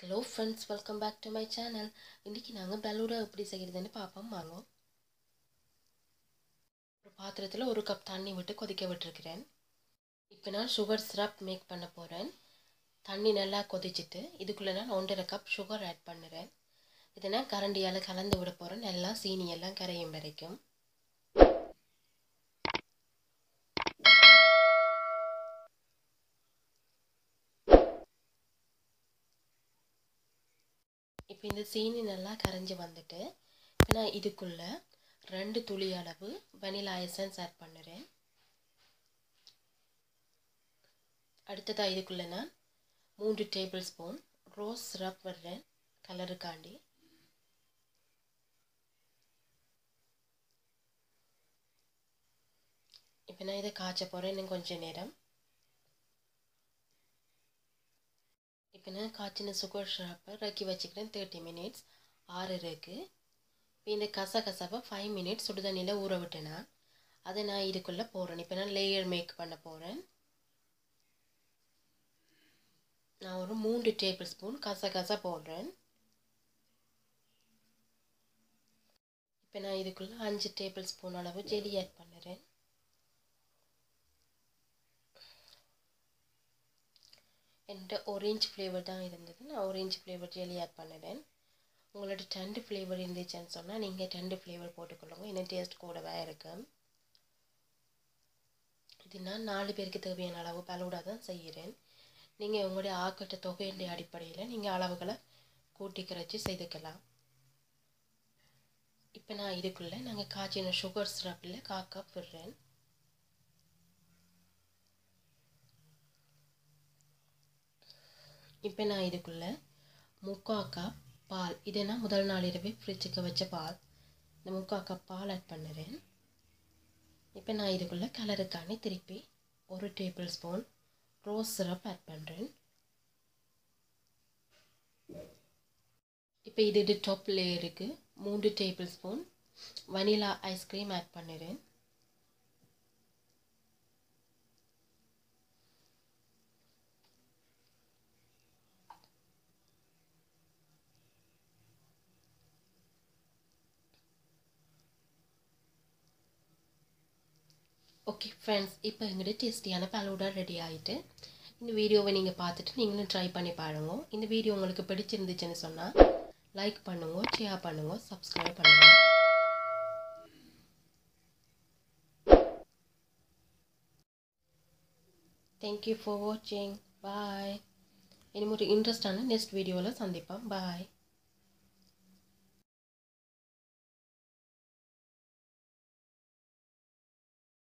hello friends welcome back to my channel இன்றைக்கி நாங்கள் பெலூடா எப்படி செய்கிறதுன்னு பார்ப்போம் வாங்க ஒரு பாத்திரத்தில் ஒரு கப் தண்ணி விட்டு கொதிக்க விட்டுருக்கிறேன் இப்போ நான் சுகர் சிரப் மேக் பண்ண போகிறேன் தண்ணி நல்லா கொதிச்சிட்டு இதுக்குள்ளே நான் ஒன்றரை கப் சுகர் ஆட் பண்ணுறேன் இதை நான் கரண்டியால் கலந்து விட போகிறேன் நல்லா சீனி எல்லாம் கரையும் வரைக்கும் இப்போ இந்த சீனி நல்லா கரைஞ்சி வந்துட்டு இப்போ நான் இதுக்குள்ளே ரெண்டு துளி அளவு வெனிலா எசன்ஸ் ஆட் பண்ணுறேன் அடுத்ததாக இதுக்குள்ளே நான் மூன்று டேபிள் ஸ்பூன் ரோஸ் சிரப் விடுறேன் கலருக்காண்டி இப்போ நான் இதை காய்ச்ச போகிறேன் இன்னும் கொஞ்சம் நேரம் இப்போ நான் காய்ச்சின சுகர் ஷாப்பை ரக்கி வச்சுக்கிறேன் தேர்ட்டி மினிட்ஸ் ஆறு இருக்குது இப்போ இந்த கச கசப்பை ஃபைவ் மினிட்ஸ் சுடு தண்ணியில் ஊற விட்டேனா அதை நான் இதுக்குள்ளே போடுறேன் இப்போ நான் லேயர் மேக் பண்ண போகிறேன் நான் ஒரு மூன்று டேபிள் ஸ்பூன் கச கச போடுறேன் இப்போ நான் இதுக்குள்ளே அஞ்சு டேபிள் ஸ்பூன் அளவு ஜெலி ஆட் பண்ணுறேன் என்கிட்ட ஒரேஞ்ச் ஃப்ளேவர் தான் இருந்தது நான் ஒரேஞ்ச் ஃப்ளேவர் ஜெல்லி ஆட் பண்ணினேன் உங்களோட டெண்டு ஃப்ளேவர் இருந்துச்சுன்னு சொன்னால் நீங்கள் டெண்டு ஃப்ளேவர் போட்டுக்கொள்ளுங்க இன்னும் டேஸ்ட் கூடவே இருக்கும் இது நான் நாலு பேருக்கு தேவையான அளவு பலூடா தான் செய்கிறேன் நீங்கள் உங்களுடைய ஆக்கட்ட தொகையினுடைய அடிப்படையில் நீங்கள் அளவுகளை கூட்டி குறைச்சி செய்துக்கலாம் இப்போ நான் இதுக்குள்ளே நாங்கள் காய்ச்சின சுகர் சிரப்பில் கா கப் விடுறேன் இப்போ நான் இதுக்குள்ளே முக்கா கப் பால் இதை நான் முதல் நாள் இரவே ஃப்ரிட்ஜுக்கு வச்ச பால் இந்த முக்கா கப் பால் ஆட் பண்ணுறேன் இப்போ நான் இதுக்குள்ளே கலருக்காண்டி திருப்பி ஒரு tablespoon rose syrup add பண்ணுறேன் இப்போ இது டாப் லேயருக்கு மூன்று tablespoon vanilla ice cream add பண்ணுறேன் ஓகே ஃப்ரெண்ட்ஸ் இப்போ எங்கிட்ட டேஸ்டியான பலூடா ரெடி ஆகிட்டு இந்த வீடியோவை நீங்கள் பார்த்துட்டு நீங்களும் ட்ரை பண்ணி பாருங்க இந்த வீடியோ உங்களுக்கு பிடிச்சிருந்துச்சுன்னு சொன்னால் லைக் பண்ணுங்க ஷேர் பண்ணுங்க சப்ஸ்கிரைப் பண்ணுங்க தேங்க்யூ ஃபார் வாட்சிங் பாய் இனிமே ஒரு இன்ட்ரெஸ்டான நெக்ஸ்ட் வீடியோவில் சந்திப்போம் பாய்